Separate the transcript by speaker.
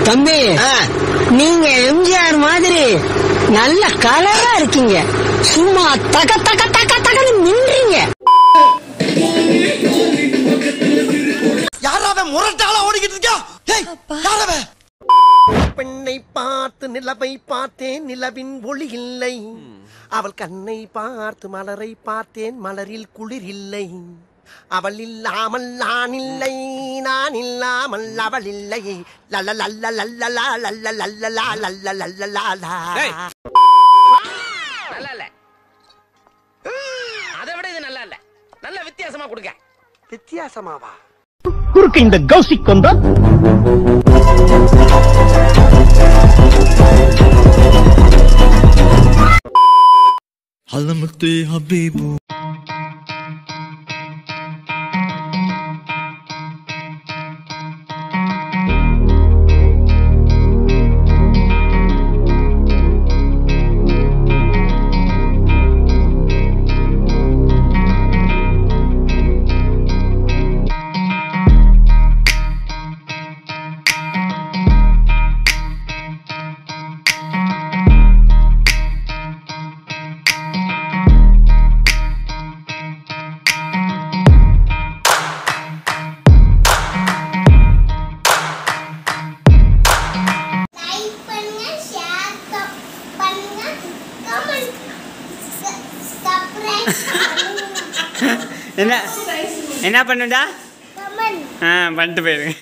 Speaker 1: தம்பி நீங்க எம்ஜிஆர் மாதிரி நல்ல கலரா இருக்கீங்க சும்மா தக தக தக தகன்னு மின்றீங்க
Speaker 2: யாராவன் முரட்டாளா ஓடிக்கிட்டு இருக்கா ஏய் யாராவன்
Speaker 3: பெண்ணை பார்த்து நிலவை பார்த்தேன் நிலவின் ஒளி இல்லை அவள் கண்ணை பார்த்து மலரை பார்த்தேன் மலரில் குளிர் இல்லை அவள் இல்லாமல் நான் இல்லை நான் இல்லாமல் அவள் இல்லை லல்ல லல்ல லல்ல லா லல்ல லல்ல லா லல்ல லல்ல லா லா
Speaker 4: நல்லா இல்ல அதை விட இது நல்லா இல்ல நல்ல வித்தியாசமா கொடுங்க
Speaker 3: வித்தியாசமாவா
Speaker 5: குறுக்கு இந்த கௌசிக் கொண்டா
Speaker 6: علمت يا حبيبو
Speaker 7: லைக் பண்ணுங்க ஷேர் பண்ணுங்க கமெண்ட் சப்ஸ்கிரைப்
Speaker 8: என்ன என்ன பண்ணுடா
Speaker 7: கமெண்ட்
Speaker 8: ஆ பண்ணிட்டு போயிருங்க